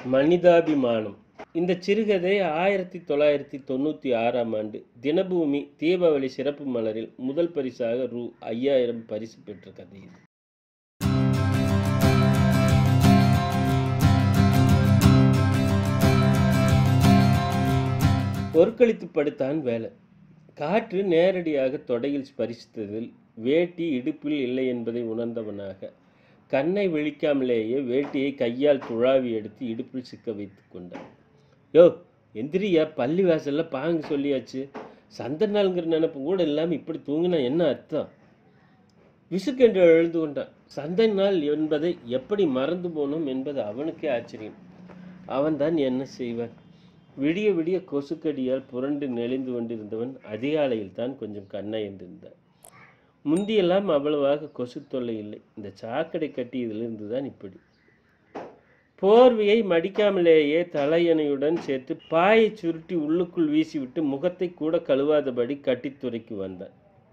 மனிதாபிமானம் இந்த சிறுகதை ஆயிரத்தி தொள்ளாயிரத்தி தொண்ணூற்றி ஆறாம் ஆண்டு தினபூமி தீபாவளி சிறப்பு மலரில் முதல் பரிசாக ரூ ஐயாயிரம் பரிசு பெற்ற கதை இது பொற்களித்து படுத்தான் வேலை காற்று நேரடியாக தொடையில் ஸ்பரிசித்ததில் வேட்டி இடுப்பில் இல்லை என்பதை உணர்ந்தவனாக கண்ணை விழிக்காமலேயே வேட்டியை கையால் துழாவி எடுத்து இடுப்பில் சிக்க வைத்து கொண்டான் யோ எந்திரியா பள்ளி வாசல்ல பாங்கு சொல்லியாச்சு சந்த நாளுங்கிற நினைப்பு கூட இல்லாமல் இப்படி தூங்கினா என்ன அர்த்தம் விசுக்கென்று எழுந்து கொண்டான் சந்தை நாள் என்பதை எப்படி மறந்து போனோம் என்பது அவனுக்கே ஆச்சரியம் அவன்தான் என்ன செய்வான் விடிய விடிய கொசுக்கடியால் புரண்டு நெளிந்து கொண்டிருந்தவன் அதிகாலையில் தான் கொஞ்சம் கண்ணயர்ந்திருந்தான் முந்தியெல்லாம் அவ்வளவாக கொசு தொல்லை இல்லை இந்த சாக்கடை கட்டியதிலிருந்து தான் இப்படி போர்வையை மடிக்காமலேயே தலையணையுடன் சேர்த்து பாயை சுருட்டி உள்ளுக்குள் வீசிவிட்டு முகத்தை கூட கழுவாதபடி கட்டித்துறைக்கு வந்தான்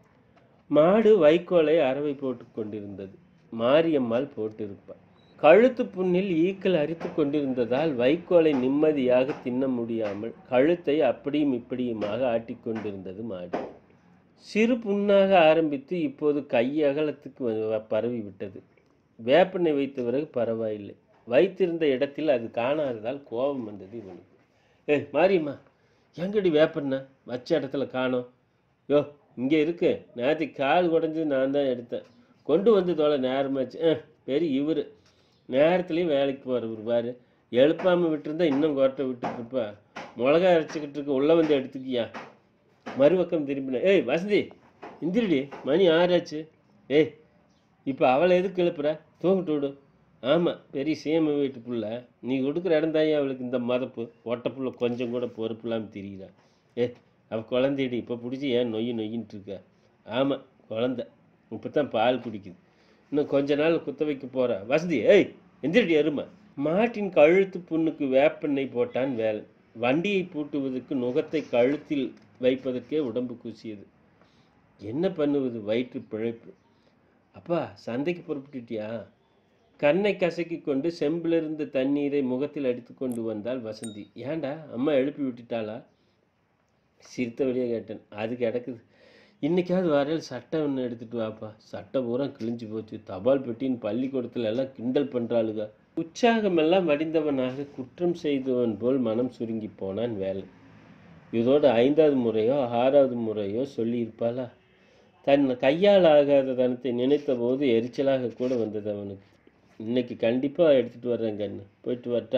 மாடு வைக்கோலை அரவை போட்டு கொண்டிருந்தது மாரியம்மாள் போட்டிருப்பாள் கழுத்து புண்ணில் ஈக்கள் அரித்து கொண்டிருந்ததால் வைக்கோலை நிம்மதியாக தின்ன முடியாமல் கழுத்தை அப்படியும் இப்படியுமாக ஆட்டிக்கொண்டிருந்தது மாடு சிறு புண்ணாக ஆரம்பித்து இப்போது கை அகலத்துக்கு வ- பரவி விட்டது வேப்பெண்ணெய் வைத்த பிறகு பரவாயில்லை வைத்திருந்த இடத்தில் அது காணாததால் கோபம் வந்தது இவனுக்கு ஏய் மாரியம்மா எங்கடி வேப்பெண்ணெய் வச்ச இடத்துல காணோம் யோ இங்கே இருக்கு நேற்றுக்கு கால் குடஞ்சது நான் தான் எடுத்தேன் கொண்டு வந்து தோலை நேரமாச்சு ஆ பெரிய இவர் நேரத்துலேயும் வேலைக்கு போகிறவர் பாரு எழுப்பாமல் விட்டுருந்தா இன்னும் கொரட்டை விட்டுட்டு இருப்பா மிளகா அரைச்சிக்கிட்டு இருக்க உள்ளே வந்து எடுத்துக்கியா மறுபக்கம் திரும்பினேன் ஏய் வசந்தி இந்திரடி மணி ஆறாச்சு ஏய் இப்போ அவளை எதுக்கு எழுப்புற தூங்கிட்டு விடு ஆமாம் பெரிய சேம வீட்டு புள்ள நீ கொடுக்குற இடம் தான் அவளுக்கு இந்த மதப்பு ஒட்டை புள்ள கொஞ்சம் கூட பொறுப்பு இல்லாமல் தெரியுறா ஏ அவள் குழந்தைடி இப்போ பிடிச்சி ஏன் நொய்யு நொய்யின்ட்டு இருக்க ஆமாம் குழந்த இப்போ தான் பால் குடிக்குது இன்னும் கொஞ்ச நாள் குத்த வைக்க போகிறா வசந்தி ஏய் எந்திரடி அருமை மாட்டின் கழுத்து புண்ணுக்கு வேப்பெண்ணெய் போட்டான் வேலை வண்டியை பூட்டுவதற்கு நுகத்தை கழுத்தில் வைப்பதற்கே உடம்பு கூசியது என்ன பண்ணுவது வயிற்று பிழைப்பு அப்பா சந்தைக்கு புறப்பட்டுட்டியா கண்ணை கசக்கி கொண்டு செம்பிலிருந்த தண்ணீரை முகத்தில் அடித்து கொண்டு வந்தாள் வசந்தி ஏன்டா அம்மா எழுப்பி விட்டுட்டாளா சிரித்தபடியே கேட்டேன் அது கிடக்குது இன்னைக்காவது வரையில் சட்டை ஒன்று எடுத்துட்டு வாப்பா சட்டை பூரா கிழிஞ்சு போச்சு தபால் பெட்டின்னு பள்ளிக்கூடத்துல எல்லாம் கிண்டல் பண்ணுறாளுக உற்சாகமெல்லாம் வடிந்தவனாக குற்றம் செய்தவன் போல் மனம் சுருங்கி போனான் வேலை இதோட ஐந்தாவது முறையோ ஆறாவது முறையோ சொல்லியிருப்பாளா தன் கையால் ஆகாத தனத்தை நினைத்த போது எரிச்சலாக கூட வந்தது அவனுக்கு இன்னைக்கு கண்டிப்பாக எடுத்துட்டு வர்றேன் கண்ணு போயிட்டு வரட்டா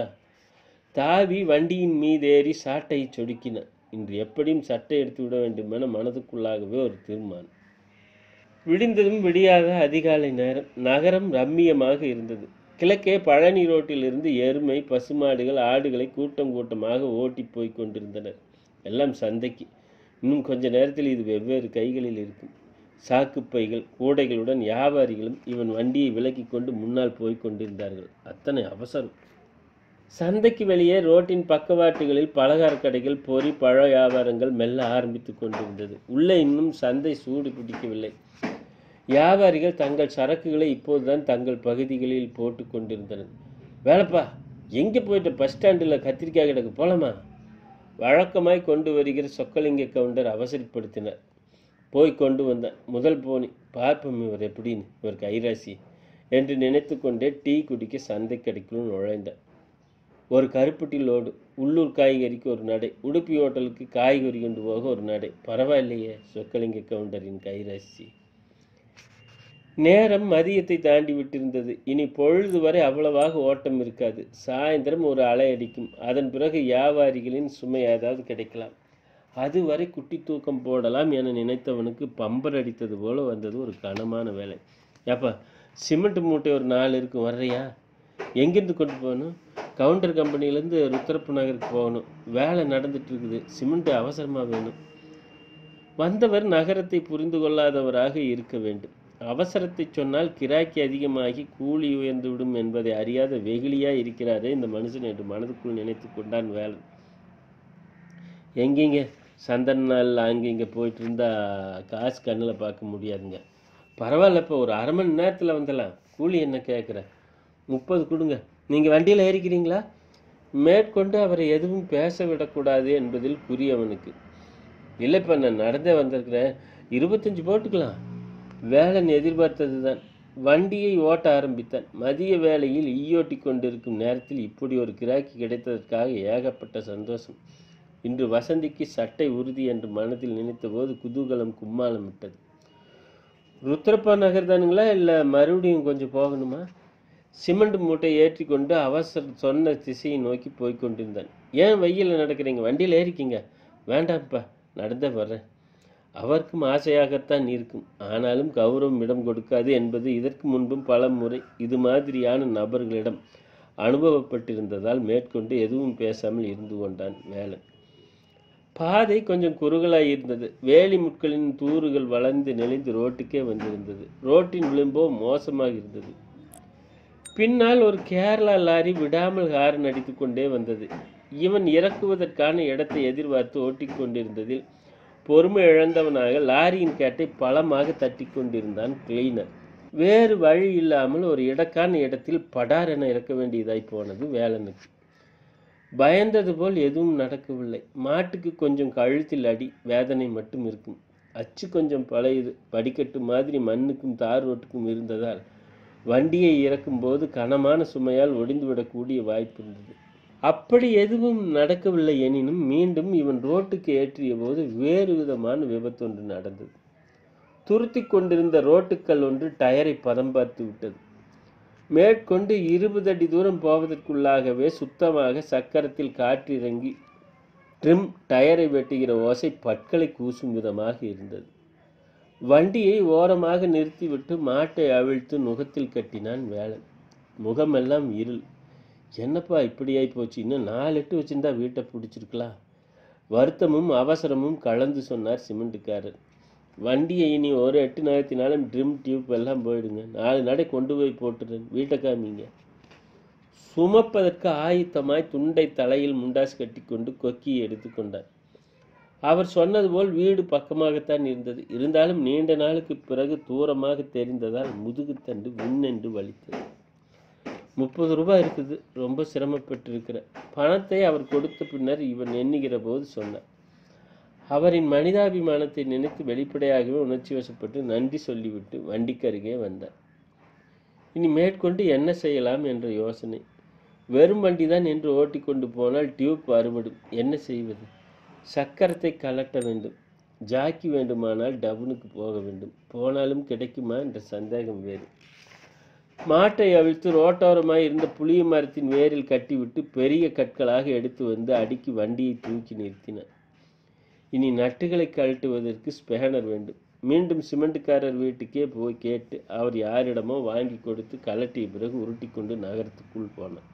தாவி வண்டியின் மீதேறி சாட்டையை சொடுக்கினான் இன்று எப்படியும் சட்டை எடுத்து விட வேண்டும் என மனதுக்குள்ளாகவே ஒரு தீர்மானம் விடிந்ததும் விடியாத அதிகாலை நேரம் நகரம் ரம்மியமாக இருந்தது கிழக்கே பழனி ரோட்டிலிருந்து எருமை பசுமாடுகள் ஆடுகளை கூட்டம் கூட்டமாக ஓட்டி போய் கொண்டிருந்தனர் எல்லாம் சந்தைக்கு இன்னும் கொஞ்ச நேரத்தில் இது வெவ்வேறு கைகளில் இருக்கும் சாக்குப்பைகள் கூடைகளுடன் வியாபாரிகளும் இவன் வண்டியை விலக்கி கொண்டு முன்னால் போய் கொண்டிருந்தார்கள் அத்தனை அவசரம் சந்தைக்கு வெளியே ரோட்டின் பக்கவாட்டுகளில் பலகார கடைகள் பொறி பழ வியாபாரங்கள் மெல்ல ஆரம்பித்து கொண்டிருந்தது உள்ளே இன்னும் சந்தை சூடு பிடிக்கவில்லை வியாபாரிகள் தங்கள் சரக்குகளை இப்போதுதான் தங்கள் பகுதிகளில் போட்டு கொண்டிருந்தனர் வேலைப்பா எங்கே போயிட்ட பஸ் ஸ்டாண்டில் கத்திரிக்காய் கிடக்கு போலாமா வழக்கமாய் கொண்டு வருகிற சொக்கலிங்க கவுண்டர் அவசரப்படுத்தினார் போய் கொண்டு வந்தேன் முதல் போனி பார்ப்போம் இவர் எப்படின்னு இவர் கைராசி என்று நினைத்து கொண்டே டீ குடிக்க சந்தை கடைக்குள் நுழைந்தேன் ஒரு கருப்பட்டி லோடு உள்ளூர் காய்கறிக்கு ஒரு நடை உடுப்பி ஹோட்டலுக்கு காய்கறி கொண்டு போக ஒரு நடை பரவாயில்லையே சொக்கலிங்க கவுண்டரின் கைராசி நேரம் மதியத்தை தாண்டி விட்டிருந்தது இனி பொழுது வரை அவ்வளவாக ஓட்டம் இருக்காது சாயந்தரம் ஒரு அலை அடிக்கும் அதன் பிறகு வியாபாரிகளின் சுமை ஏதாவது கிடைக்கலாம் அதுவரை குட்டி தூக்கம் போடலாம் என நினைத்தவனுக்கு பம்பர் அடித்தது போல வந்தது ஒரு கனமான வேலை ஏப்பா சிமெண்ட் மூட்டை ஒரு நாலு இருக்கும் வர்றியா எங்கேருந்து கொண்டு போகணும் கவுண்டர் கம்பெனிலேருந்து ருத்ரப்பு நகருக்கு போகணும் வேலை நடந்துட்டு இருக்குது சிமெண்ட் அவசரமாக வேணும் வந்தவர் நகரத்தை புரிந்து கொள்ளாதவராக இருக்க வேண்டும் அவசரத்தை சொன்னால் கிராக்கி அதிகமாகி கூலி உயர்ந்துவிடும் என்பதை அறியாத வெகுளியா இருக்கிறாரே இந்த மனுஷன் என்று மனதுக்குள் நினைத்து கொண்டான் வேலன் எங்கேங்க சந்தன நாள் அங்கே இங்கே போயிட்டு இருந்தா காசு கண்ணில் பார்க்க முடியாதுங்க பரவாயில்ல இப்போ ஒரு அரை மணி நேரத்தில் வந்துடலாம் கூலி என்ன கேட்குற முப்பது கொடுங்க நீங்கள் வண்டியில் ஏறிக்கிறீங்களா மேற்கொண்டு அவரை எதுவும் பேச விடக்கூடாது என்பதில் குறியவனுக்கு இல்லைப்பா நான் நடந்தே வந்திருக்கிறேன் இருபத்தஞ்சு போட்டுக்கலாம் வேலன் எதிர்பார்த்தது தான் வண்டியை ஓட்ட ஆரம்பித்தான் மதிய வேளையில் ஈயோட்டி கொண்டிருக்கும் நேரத்தில் இப்படி ஒரு கிராக்கி கிடைத்ததற்காக ஏகப்பட்ட சந்தோஷம் இன்று வசந்திக்கு சட்டை உறுதி என்று மனதில் நினைத்தபோது குதூகலம் கும்மாளம் விட்டது ருத்ரப்பா நகர் தானுங்களா இல்லை மறுபடியும் கொஞ்சம் போகணுமா சிமெண்ட் மூட்டை ஏற்றி கொண்டு அவசர சொன்ன திசையை நோக்கி போய் கொண்டிருந்தான் ஏன் வெயிலில் நடக்கிறீங்க வண்டியில் ஏறிக்கிங்க வேண்டாம்ப்பா நடந்தே வர்றேன் அவருக்கும் ஆசையாகத்தான் இருக்கும் ஆனாலும் கௌரவம் இடம் கொடுக்காது என்பது இதற்கு முன்பும் பல முறை இது மாதிரியான நபர்களிடம் அனுபவப்பட்டிருந்ததால் மேற்கொண்டு எதுவும் பேசாமல் இருந்து கொண்டான் வேலன் பாதை கொஞ்சம் குறுகலாய் இருந்தது வேலி முட்களின் தூறுகள் வளர்ந்து நெளிந்து ரோட்டுக்கே வந்திருந்தது ரோட்டின் விளிம்போ மோசமாக இருந்தது பின்னால் ஒரு கேரளா லாரி விடாமல் ஹாரன் அடித்துக் கொண்டே வந்தது இவன் இறக்குவதற்கான இடத்தை எதிர்பார்த்து ஓட்டிக் கொண்டிருந்ததில் பொறுமை இழந்தவனாக லாரியின் கேட்டை பலமாக தட்டி கொண்டிருந்தான் கிளீனர் வேறு வழி இல்லாமல் ஒரு இடக்கான இடத்தில் படார் என இறக்க வேண்டியதாய் போனது வேலனுக்கு பயந்தது போல் எதுவும் நடக்கவில்லை மாட்டுக்கு கொஞ்சம் கழுத்தில் அடி வேதனை மட்டும் இருக்கும் அச்சு கொஞ்சம் பழையது படிக்கட்டு மாதிரி மண்ணுக்கும் தார் ரோட்டுக்கும் இருந்ததால் வண்டியை இறக்கும்போது கனமான சுமையால் ஒடிந்துவிடக்கூடிய வாய்ப்பு இருந்தது அப்படி எதுவும் நடக்கவில்லை எனினும் மீண்டும் இவன் ரோட்டுக்கு ஏற்றிய போது வேறு விதமான விபத்தொன்று நடந்தது துருத்தி கொண்டிருந்த ரோட்டுக்கல் ஒன்று டயரை பதம் பார்த்து விட்டது மேற்கொண்டு இருபது அடி தூரம் போவதற்குள்ளாகவே சுத்தமாக சக்கரத்தில் காற்றிறங்கி ட்ரிம் டயரை வெட்டுகிற ஓசை பற்களை கூசும் விதமாக இருந்தது வண்டியை ஓரமாக நிறுத்திவிட்டு மாட்டை அவிழ்த்து நுகத்தில் கட்டினான் வேலன் முகமெல்லாம் இருள் என்னப்பா இப்படியாய் போச்சு இன்னும் நாலு எட்டு வச்சிருந்தா வீட்டை பிடிச்சிருக்கலாம் வருத்தமும் அவசரமும் கலந்து சொன்னார் சிமெண்ட்டுக்காரர் வண்டியை இனி ஒரு எட்டு நகர்த்தினாலும் ட்ரிம் டியூப் எல்லாம் போயிடுங்க நாலு நடை கொண்டு போய் போட்டுறேன் வீட்டை காமிங்க சுமப்பதற்கு ஆயுத்தமாய் துண்டை தலையில் முண்டாஸ் கட்டிக்கொண்டு கொக்கியை எடுத்துக்கொண்டார் அவர் சொன்னது போல் வீடு பக்கமாகத்தான் இருந்தது இருந்தாலும் நீண்ட நாளுக்கு பிறகு தூரமாக தெரிந்ததால் முதுகுத்தண்டு விண்ணென்று வலித்தது முப்பது ரூபாய் இருக்குது ரொம்ப சிரமப்பட்டிருக்கிற பணத்தை அவர் கொடுத்த பின்னர் இவன் எண்ணுகிற போது சொன்னார் அவரின் மனிதாபிமானத்தை நினைத்து வெளிப்படையாகவே உணர்ச்சி வசப்பட்டு நன்றி சொல்லிவிட்டு வண்டிக்கு அருகே வந்தார் இனி மேற்கொண்டு என்ன செய்யலாம் என்ற யோசனை வெறும் வண்டிதான் என்று ஓட்டிக்கொண்டு போனால் டியூப் அறுபடும் என்ன செய்வது சக்கரத்தை கலட்ட வேண்டும் ஜாக்கி வேண்டுமானால் டவுனுக்கு போக வேண்டும் போனாலும் கிடைக்குமா என்ற சந்தேகம் வேறு மாட்டை அவிழ்த்து ரோட்டோரமாய் இருந்த புளிய மரத்தின் வேரில் கட்டிவிட்டு பெரிய கற்களாக எடுத்து வந்து அடுக்கி வண்டியை தூக்கி நிறுத்தினார் இனி நட்டுகளை கழட்டுவதற்கு ஸ்பேனர் வேண்டும் மீண்டும் சிமெண்ட்காரர் வீட்டுக்கே போய் கேட்டு அவர் யாரிடமோ வாங்கி கொடுத்து கலட்டிய பிறகு உருட்டி கொண்டு நகரத்துக்குள் போனார்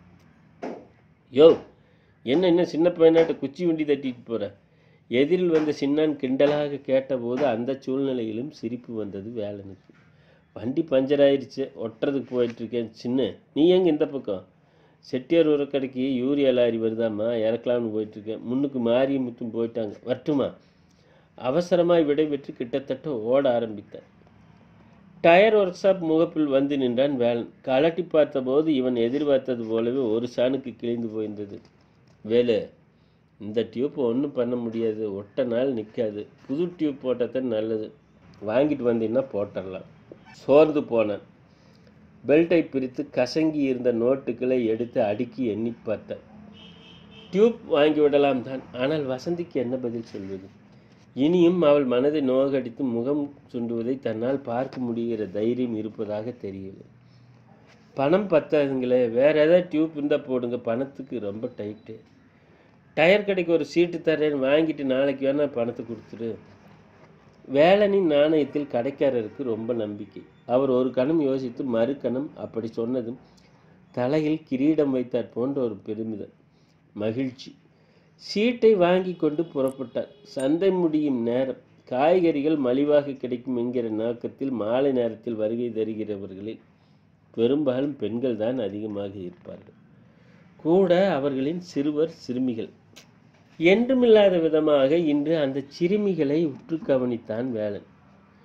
யோ என்ன என்ன சின்ன பையனாட்ட குச்சி வண்டி தட்டிட்டு போற எதிரில் வந்த சின்னான் கிண்டலாக கேட்டபோது அந்த சூழ்நிலையிலும் சிரிப்பு வந்தது வேலனுக்கு வண்டி பஞ்சர் ஆயிடுச்சு ஒட்டுறதுக்கு போயிட்டு இருக்கேன் சின்ன நீ எங்க இந்த பக்கம் செட்டியார் உரக்கடைக்கு யூரியா லாரி வருதாம்மா இறக்கலாம்னு போயிட்டு இருக்கேன் முன்னுக்கு மாறி முத்தும் போயிட்டாங்க வரட்டுமா அவசரமாய் விடைபெற்று கிட்டத்தட்ட ஓட ஆரம்பித்தார் டயர் ஒர்க் ஷாப் முகப்பில் வந்து நின்றான் வேலன் கலட்டி பார்த்தபோது இவன் எதிர்பார்த்தது போலவே ஒரு சாணுக்கு கிழிந்து போயிருந்தது வேலு இந்த டியூப் ஒன்றும் பண்ண முடியாது ஒட்ட நாள் நிற்காது புது டியூப் போட்டால் நல்லது வாங்கிட்டு வந்தீங்கன்னா போட்டுடலாம் சோர்ந்து போனான் பெல்ட்டை பிரித்து கசங்கி இருந்த நோட்டுகளை எடுத்து அடுக்கி எண்ணி பார்த்தார் டியூப் வாங்கி விடலாம் தான் ஆனால் வசந்திக்கு என்ன பதில் சொல்வது இனியும் அவள் மனதை நோகடித்து முகம் சுண்டுவதை தன்னால் பார்க்க முடிகிற தைரியம் இருப்பதாக தெரியவில்லை பணம் பத்தாதுங்களே வேற ஏதாவது டியூப் இருந்தால் போடுங்க பணத்துக்கு ரொம்ப டைட்டு டயர் கடைக்கு ஒரு சீட்டு தரேன் வாங்கிட்டு நாளைக்கு வேணா பணத்தை கொடுத்துரு வேலனின் நாணயத்தில் கடைக்காரருக்கு ரொம்ப நம்பிக்கை அவர் ஒரு கணம் யோசித்து மறு கணம் அப்படி சொன்னதும் தலையில் கிரீடம் வைத்தார் போன்ற ஒரு பெருமிதம் மகிழ்ச்சி சீட்டை வாங்கி கொண்டு புறப்பட்டார் சந்தை முடியும் நேரம் காய்கறிகள் மலிவாக கிடைக்கும் என்கிற நோக்கத்தில் மாலை நேரத்தில் வருகை தருகிறவர்களில் பெரும்பாலும் பெண்கள் தான் அதிகமாக இருப்பார்கள் கூட அவர்களின் சிறுவர் சிறுமிகள் என்றுமில்லாத விதமாக இன்று அந்த சிறுமிகளை உற்று கவனித்தான் வேலன்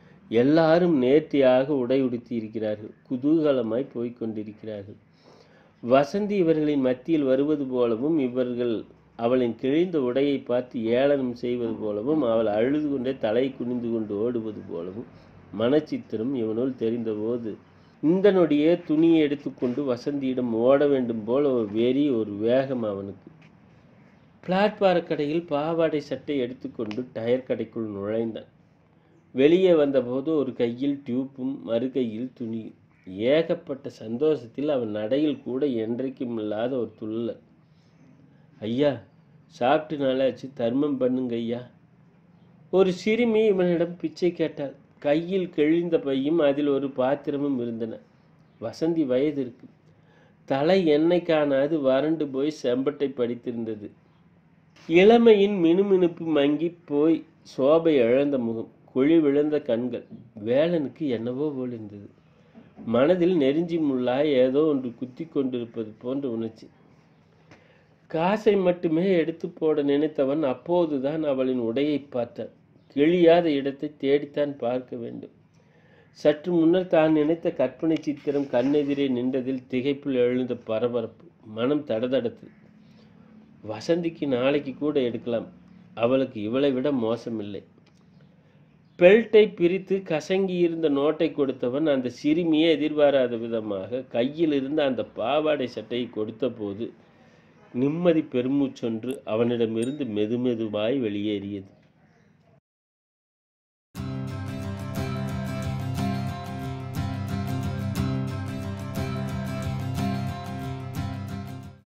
எல்லாரும் நேர்த்தியாக உடை உடுத்தி இருக்கிறார்கள் குதூகலமாய் போய்க் கொண்டிருக்கிறார்கள் வசந்தி இவர்களின் மத்தியில் வருவது போலவும் இவர்கள் அவளின் கிழிந்த உடையை பார்த்து ஏளனம் செய்வது போலவும் அவள் அழுது கொண்டே தலை குனிந்து கொண்டு ஓடுவது போலவும் மனச்சித்திரம் இவனுள் தெரிந்தபோது இந்த நொடியே துணியை எடுத்துக்கொண்டு வசந்தியிடம் ஓட வேண்டும் போல ஒரு வெறி ஒரு வேகம் அவனுக்கு பிளாட்பார கடையில் பாவாடை சட்டை எடுத்துக்கொண்டு டயர் கடைக்குள் நுழைந்தான் வெளியே வந்தபோது ஒரு கையில் டியூப்பும் மறு கையில் துணியும் ஏகப்பட்ட சந்தோஷத்தில் அவன் நடையில் கூட என்றைக்கும் இல்லாத ஒரு துள்ளல் ஐயா சாப்பிட்டு நாளாச்சு தர்மம் பண்ணுங்க ஐயா ஒரு சிறுமி இவனிடம் பிச்சை கேட்டாள் கையில் கிழிந்த பையும் அதில் ஒரு பாத்திரமும் இருந்தன வசந்தி வயது இருக்கு தலை எண்ணெய் காணாது வறண்டு போய் செம்பட்டை படித்திருந்தது இளமையின் மினுமினுப்பு மங்கி போய் சோபை இழந்த முகம் குழி விழுந்த கண்கள் வேலனுக்கு என்னவோ போல் இருந்தது மனதில் நெருஞ்சி முள்ளாய் ஏதோ ஒன்று குத்தி கொண்டிருப்பது போன்ற உணர்ச்சி காசை மட்டுமே எடுத்து போட நினைத்தவன் அப்போதுதான் அவளின் உடையை பார்த்தான் கிழியாத இடத்தை தேடித்தான் பார்க்க வேண்டும் சற்று முன்னர் தான் நினைத்த கற்பனை சித்திரம் கண்ணெதிரே நின்றதில் திகைப்பில் எழுந்த பரபரப்பு மனம் தடதடத்து வசந்திக்கு நாளைக்கு கூட எடுக்கலாம் அவளுக்கு இவளை விட மோசமில்லை பெல்ட்டை பிரித்து கசங்கி இருந்த நோட்டை கொடுத்தவன் அந்த சிறுமியை எதிர்பாராத விதமாக கையில் இருந்த அந்த பாவாடை சட்டையை கொடுத்தபோது நிம்மதி பெருமூச்சொன்று அவனிடமிருந்து மெதுமெதுவாய் வெளியேறியது